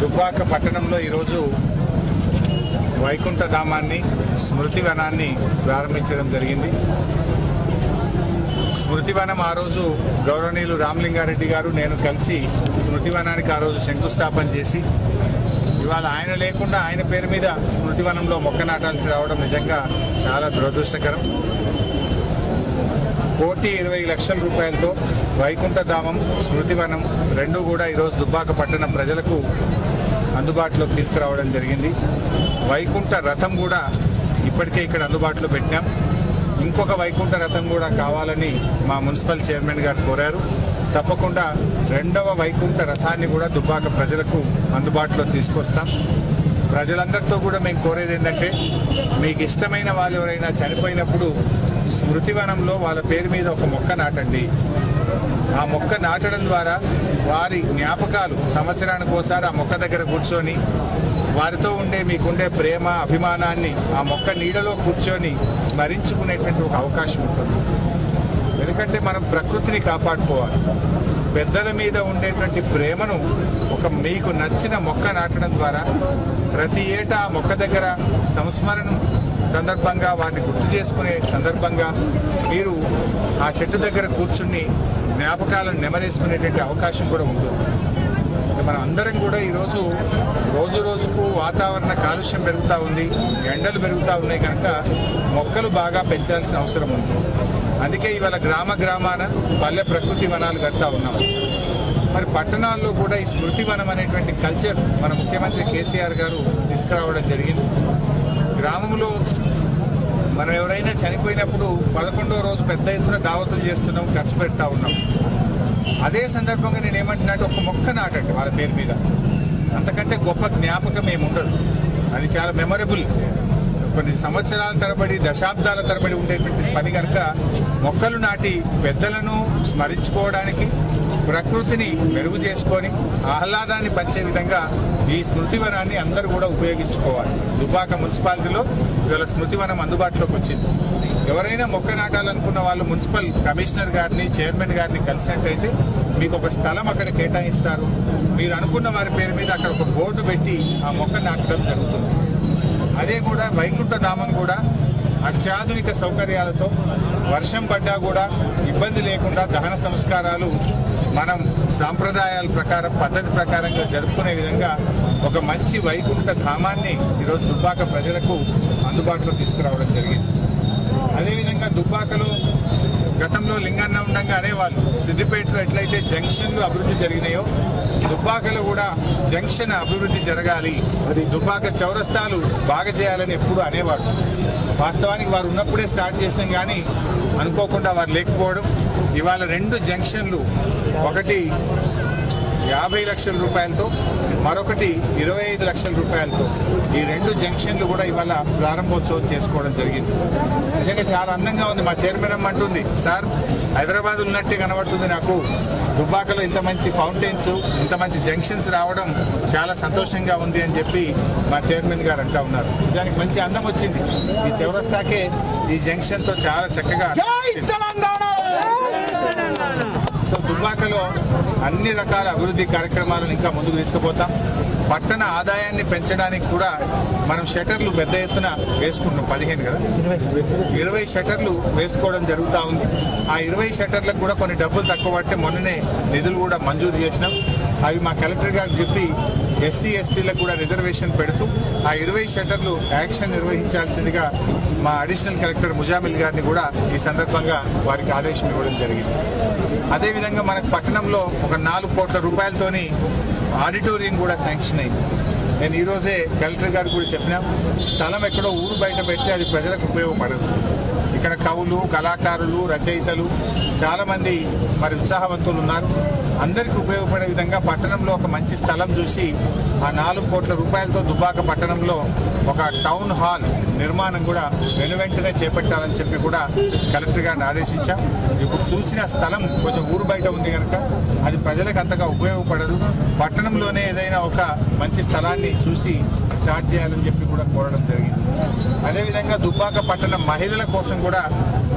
దుబ్బాక పట్టణంలో ఈరోజు వైకుంఠ ధామాన్ని స్మృతి వనాన్ని ప్రారంభించడం జరిగింది స్మృతివనం ఆ రోజు గౌరవనీయులు రామలింగారెడ్డి గారు నేను కలిసి స్మృతివనానికి ఆ రోజు శంకుస్థాపన చేసి ఇవాళ ఆయన లేకుండా ఆయన పేరు మీద స్మృతివనంలో మొక్క నాటాల్సి రావడం నిజంగా చాలా దురదృష్టకరం కోటి ఇరవై లక్షల రూపాయలతో వైకుంఠధామం స్మృతివనం రెండు కూడా ఈరోజు దుబ్బాక పట్టణ ప్రజలకు అందుబాటులోకి తీసుకురావడం జరిగింది వైకుంఠ రథం కూడా ఇప్పటికే ఇక్కడ అందుబాటులో పెట్టినాం ఇంకొక వైకుంఠ రథం కూడా కావాలని మా మున్సిపల్ చైర్మన్ గారు కోరారు తప్పకుండా రెండవ వైకుంఠ రథాన్ని కూడా దుబ్బాక ప్రజలకు అందుబాటులో తీసుకొస్తాం ప్రజలందరితో కూడా మేము కోరేది ఏంటంటే మీకు ఇష్టమైన వాళ్ళు ఎవరైనా చనిపోయినప్పుడు స్మృతివనంలో వాళ్ళ పేరు మీద ఒక మొక్క నాటండి ఆ మొక్క నాటడం ద్వారా వారి జ్ఞాపకాలు సంవత్సరానికి ఒకసారి ఆ మొక్క దగ్గర కూర్చొని వారితో ఉండే మీకుండే ప్రేమ అభిమానాన్ని ఆ మొక్క నీడలో కూర్చొని స్మరించుకునేటువంటి ఒక అవకాశం ఉంటుంది ఎందుకంటే మనం ప్రకృతిని కాపాడుకోవాలి పెద్దల మీద ఉండేటువంటి ప్రేమను ఒక మీకు నచ్చిన మొక్క నాటడం ద్వారా ప్రతి ఏటా ఆ మొక్క దగ్గర సంస్మరణం సందర్భంగా వారిని గుర్తు చేసుకునే సందర్భంగా మీరు ఆ చెట్టు దగ్గర కూర్చుని జ్ఞాపకాలను నెమరేసుకునేటువంటి అవకాశం కూడా ఉంటుంది మనం అందరం కూడా ఈరోజు రోజు రోజుకు వాతావరణ కాలుష్యం పెరుగుతూ ఉంది ఎండలు పెరుగుతూ ఉన్నాయి కనుక మొక్కలు బాగా పెంచాల్సిన అవసరం ఉంది అందుకే ఇవాళ గ్రామ గ్రామాన పల్లె ప్రకృతి వనాలు కడతా ఉన్నాం మరి పట్టణాల్లో కూడా ఈ స్మృతి వనం అనేటువంటి కల్చర్ మన ముఖ్యమంత్రి కేసీఆర్ గారు తీసుకురావడం జరిగింది గ్రామంలో మనం ఎవరైనా చనిపోయినప్పుడు పదకొండో రోజు పెద్ద ఎత్తున దావతులు చేస్తున్నాం ఖర్చు పెడతా ఉన్నాం అదే సందర్భంగా నేను ఏమంటున్నట్టు ఒక మొక్క నాటండి వాళ్ళ పేరు మీద అంతకంటే గొప్ప జ్ఞాపకం ఏమి ఉండదు అది చాలా మెమరబుల్ కొన్ని సంవత్సరాల తరబడి దశాబ్దాల తరబడి ఉండేటువంటి పని కనుక మొక్కలు నాటి పెద్దలను స్మరించుకోవడానికి ప్రకృతిని మెరుగు చేసుకొని ఆహ్లాదాన్ని పంచే విధంగా ఈ స్మృతివనాన్ని అందరూ కూడా ఉపయోగించుకోవాలి దుబాక మున్సిపాలిటీలో ఇవాళ స్మృతివనం అందుబాటులోకి వచ్చింది ఎవరైనా మొక్క నాటాలనుకున్న వాళ్ళు మున్సిపల్ కమిషనర్ గారిని చైర్మన్ గారిని కలిసినట్టయితే మీకు ఒక స్థలం అక్కడ కేటాయిస్తారు మీరు అనుకున్న వారి పేరు మీద అక్కడ ఒక బోర్డు పెట్టి ఆ మొక్క నాటడం జరుగుతుంది అదే కూడా వైకుంఠ ధామం కూడా అత్యాధునిక సౌకర్యాలతో వర్షం పడ్డా కూడా ఇబ్బంది లేకుండా దహన సంస్కారాలు మనం సాంప్రదాయాల ప్రకారం పద్ధతి ప్రకారంగా జరుపుకునే విధంగా ఒక మంచి వైకుంఠ ధామాన్ని ఈరోజు దుబ్బాక ప్రజలకు అందుబాటులో తీసుకురావడం జరిగింది అదేవిధంగా దుబ్బాకలో గతంలో లింగన్న ఉండగా అనేవాళ్ళు సిద్దిపేటలో ఎట్లయితే జంక్షన్లు అభివృద్ధి జరిగినాయో దుబ్బాకలో కూడా జంక్షన్ అభివృద్ధి జరగాలి దుబ్బాక చౌరస్తాలు బాగా చేయాలని ఎప్పుడు అనేవాడు వాస్తవానికి వారు ఉన్నప్పుడే స్టార్ట్ చేసినాం కానీ అనుకోకుండా వారు లేకపోవడం ఇవాళ రెండు జంక్షన్లు ఒకటి యాభై లక్షల రూపాయలతో మరొకటి ఇరవై ఐదు లక్షల రూపాయలతో ఈ రెండు జంక్షన్లు కూడా ఇవాళ ప్రారంభోత్సవం చేసుకోవడం జరిగింది నిజంగా చాలా అందంగా ఉంది మా చైర్మన్ అమ్మ అంటుంది సార్ హైదరాబాద్ ఉన్నట్టే కనబడుతుంది నాకు దుబ్బాకలో ఇంత మంచి ఫౌంటైన్స్ ఇంత మంచి జంక్షన్స్ రావడం చాలా సంతోషంగా ఉంది అని చెప్పి మా చైర్మన్ గారు అంటా ఉన్నారు నిజానికి మంచి అందం వచ్చింది ఈ చౌరస్తాకే ఈ జంక్షన్తో చాలా చక్కగా సో దుబ్బాకలో అన్ని రకాల అభివృద్ధి కార్యక్రమాలను ఇంకా ముందుకు తీసుకుపోతాం పట్టణ ఆదాయాన్ని పెంచడానికి కూడా మనం షటర్లు పెద్ద ఎత్తున వేసుకుంటున్నాం పదిహేను కదా ఇరవై షటర్లు వేసుకోవడం జరుగుతూ ఉంది ఆ ఇరవై షటర్లకు కూడా కొన్ని డబ్బులు తక్కువ పడితే మొన్ననే నిధులు కూడా మంజూరు చేసినాం అవి మా కలెక్టర్ గారికి చెప్పి ఎస్సీ ఎస్టీలకు కూడా రిజర్వేషన్ పెడుతూ ఆ ఇరవై షటర్లు యాక్షన్ నిర్వహించాల్సిందిగా మా అడిషనల్ కలెక్టర్ ముజామిల్ గారిని కూడా ఈ సందర్భంగా వారికి ఆదేశం ఇవ్వడం జరిగింది అదేవిధంగా మనకు పట్టణంలో ఒక నాలుగు కోట్ల రూపాయలతోని ఆడిటోరియం కూడా శాంక్షన్ అయింది నేను ఈరోజే కలెక్టర్ గారు కూడా చెప్పినా స్థలం ఎక్కడో ఊరు బయట పెట్టి అది ప్రజలకు ఉపయోగపడదు ఇక్కడ కవులు కళాకారులు రచయితలు చాలామంది మరి ఉత్సాహవంతులు ఉన్నారు అందరికీ ఉపయోగపడే విధంగా పట్టణంలో ఒక మంచి స్థలం చూసి ఆ నాలుగు కోట్ల రూపాయలతో దుబ్బాక పట్టణంలో ఒక టౌన్ హాల్ నిర్మాణం కూడా వెను వెంటనే చేపట్టాలని చెప్పి కూడా కలెక్టర్ గారిని ఆదేశించాం ఇప్పుడు చూసిన స్థలం కొంచెం ఊరు బయట ఉంది కనుక అది ప్రజలకు అంతగా ఉపయోగపడదు పట్టణంలోనే ఏదైనా ఒక మంచి స్థలాన్ని చూసి స్టార్ట్ చేయాలని చెప్పి కూడా కోరడం జరిగింది అదేవిధంగా దుబ్బాక పట్టణ మహిళల కోసం కూడా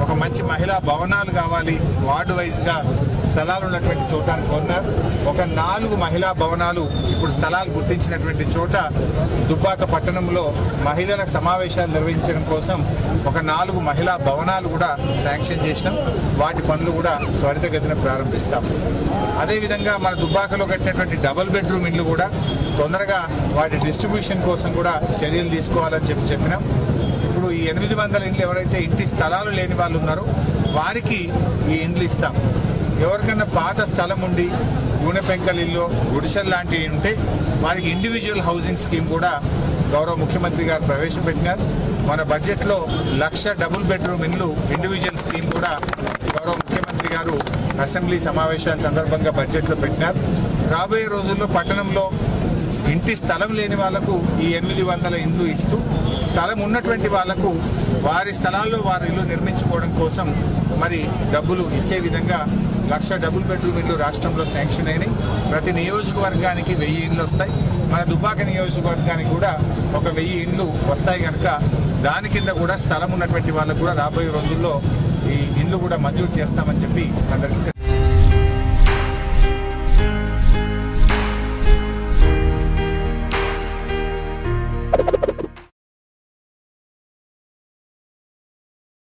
ఒక మంచి మహిళా భవనాలు కావాలి వార్డు వైజ్గా స్థలాలు ఉన్నటువంటి చోట అని కోరినారు ఒక నాలుగు మహిళా భవనాలు ఇప్పుడు స్థలాలు గుర్తించినటువంటి చోట దుబ్బాక పట్టణంలో మహిళల సమావేశాలు నిర్వహించడం కోసం ఒక నాలుగు మహిళా భవనాలు కూడా శాంక్షన్ చేసినాం వాటి పనులు కూడా త్వరితగతిన ప్రారంభిస్తాం అదేవిధంగా మన దుబ్బాకలో కట్టినటువంటి డబుల్ బెడ్రూమ్ ఇల్లు కూడా తొందరగా వాటి డిస్ట్రిబ్యూషన్ కోసం కూడా చర్యలు తీసుకోవాలని చెప్పి చెప్పినాం ఇప్పుడు ఈ ఎనిమిది వందల ఇండ్లు ఎవరైతే ఇంటి స్థలాలు లేని వాళ్ళు ఉన్నారో వారికి ఈ ఇండ్లు ఇస్తాం ఎవరికైనా పాత స్థలం ఉండి గూనె పెంకల ఇల్లు గుడిసెల్ లాంటివి ఉంటే వారికి ఇండివిజువల్ హౌసింగ్ స్కీమ్ కూడా గౌరవ ముఖ్యమంత్రి గారు ప్రవేశపెట్టినారు మన బడ్జెట్లో లక్ష డబుల్ బెడ్రూమ్ ఇండ్లు ఇండివిజువల్ స్కీమ్ కూడా గౌరవ ముఖ్యమంత్రి గారు అసెంబ్లీ సమావేశాల సందర్భంగా బడ్జెట్లో పెట్టినారు రాబోయే రోజుల్లో పట్టణంలో ఇంటి స్థలం లేని వాళ్లకు ఈ ఎనిమిది వందల ఇండ్లు ఇస్తూ స్థలం ఉన్నటువంటి వాళ్లకు వారి స్థలాల్లో వారి ఇల్లు నిర్మించుకోవడం కోసం మరి డబ్బులు ఇచ్చే విధంగా లక్ష డబుల్ బెడ్రూమ్ ఇల్లు రాష్ట్రంలో శాంక్షన్ అయినాయి ప్రతి నియోజకవర్గానికి వెయ్యి ఇండ్లు వస్తాయి మన దుబ్బాక నియోజకవర్గానికి కూడా ఒక వెయ్యి ఇండ్లు వస్తాయి కనుక దాని కింద కూడా స్థలం ఉన్నటువంటి వాళ్ళకు కూడా రాబోయే రోజుల్లో ఈ ఇండ్లు కూడా మంజూరు చేస్తామని చెప్పి అందరికీ